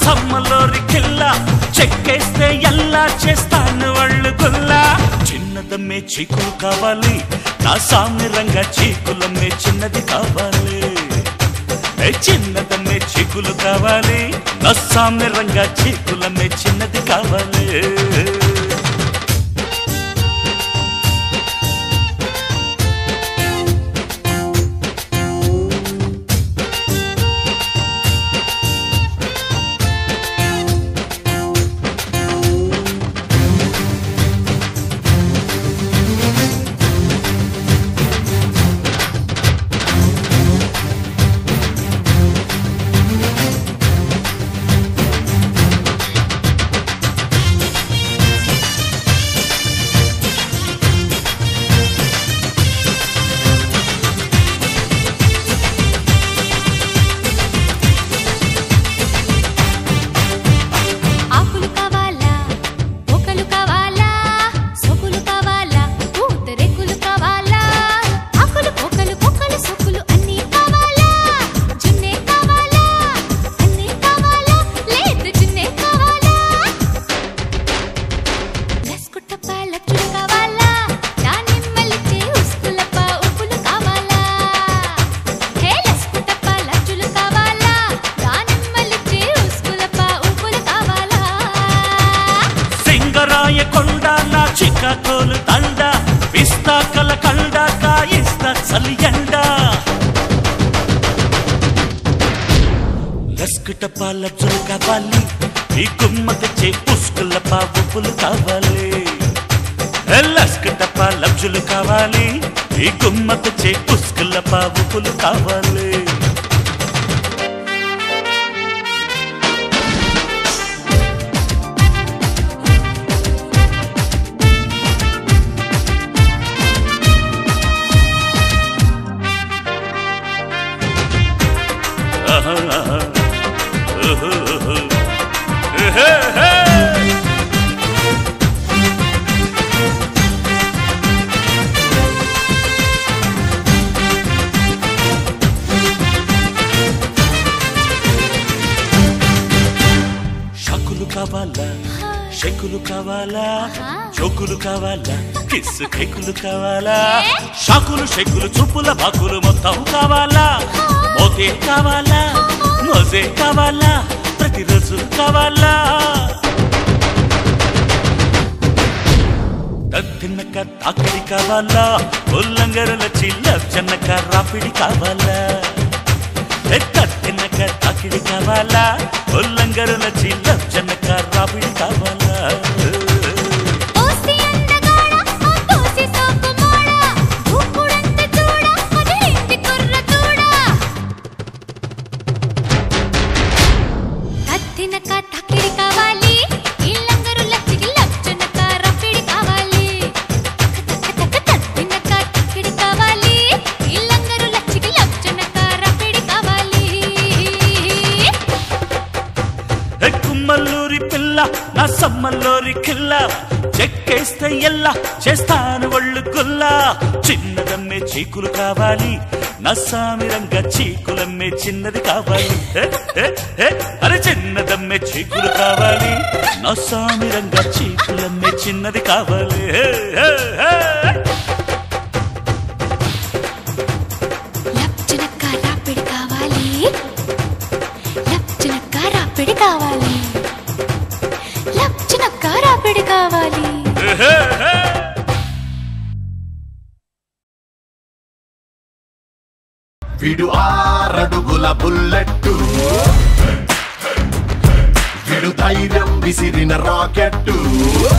సమ్మలోరి కిల్ల చెక్కేస్తే ఎల్లా చేస్తాను వాళ్ళు గుల్లా చిన్నదమ్మే చీకులు కావాలి నా సామ్యంగా చీకులమ్మే చిన్నది కావాలి ఏ చిన్నదమ్మే చీకులు కావాలి నా సామ్యంగా చీకులమ్మే చిన్నది కావాలి ఆకులు కావాలా ఒకలు కావాలా సొకులు కావాలా పూతరేకులు కావాలా ఆకులు ఒకలు ఒకలు సొకులు అన్నీ కావాలా జున్నే కావాలా అన్నీ కావాలా లేదు జున్నే కావాలా లస్కుట్టప్ప లచ్చులు కావాలా దానిమ్మలిచ్చే ఉస్కులప్ప ఉప్పులు కావాలా హే లస్కుట్టప్ప లచ్చులు కావాలా దానిమ్మలిచ్చే ఉస్కులప్ప ఉప్పులు కావాలా సింగరాయ కొండ నా చిక్కతోలు తండ పిస్తా కల కండ కాయిస్తా చలియండ లస్కుట పాలబ్జులు కావాలి ఈ గుమ్మకి పుష్కుల పావుపులు కావాలి ఏ లస్కుట పాలబ్జులు కావాలి ఈ గుమ్మకి పుష్కుల పావుపులు కావాలి ఆహా, ఆహా. ఉహు, ఉహు. ఎహే, హే. షకులు కావాలా షకులు కావాలా చోకులు కావాలా కిస్సు కేకులు కావాలా షాకులు షెక్కులు చూపుల బాకులు మొత్తం కావాలా మోతే కావాలా మోజే కావాలా ప్రతిరోజు కావాలా తిన్నక తాకిడి కావాలా ఉల్లంగరుల చిల్ల చెన్నక రాపిడి కావాలా తిన్నక తాకిడి కావాలా ఉల్లంగరుల చిల్ల చెన్నక రాపిడి కావాలా ఓసి అందగాడ ఆ తోసి సోకు మోడ ఊపుడంత చూడ అదేంటి కుర్ర చూడ తత్తినక తకిడి కావాలి ఇల్లంగరు లచ్చికి లచ్చనక రప్పిడి కావాలి తక్క తక్క తత్తినక తకిడి కావాలి ఇల్లంగరు లచ్చికి లచ్చనక రప్పిడి కావాలి ఏ కుమ్మల్లూరి పిల్ల నా సమ్మల్లూరి కిల్ల చెక్కేస్తే ఎల్లా చేస్తాను ఒళ్ళు గుల్లా చిన్నదమ్మే చీకులు కావాలి నా సామిరంగా చీకులమ్మే చిన్నది కావాలి ఏ, ఏ, ఏ, అరే చిన్నదమ్మే చీకులు కావాలి నా సామిరంగా చీకులమ్మే చిన్నది కావాలి ఏ, ఏ, ఏ. లప్చనక్క రాపిడి కావాలి లప్చనక్క రాపిడి కావాలి లప్చనక్క రాపిడి కావాలి ఏ, ఏ, ఏ. విడు ఆరడుగుల బుల్లెట్టు విడు ధైర్యం విసిరిన రాకెట్టు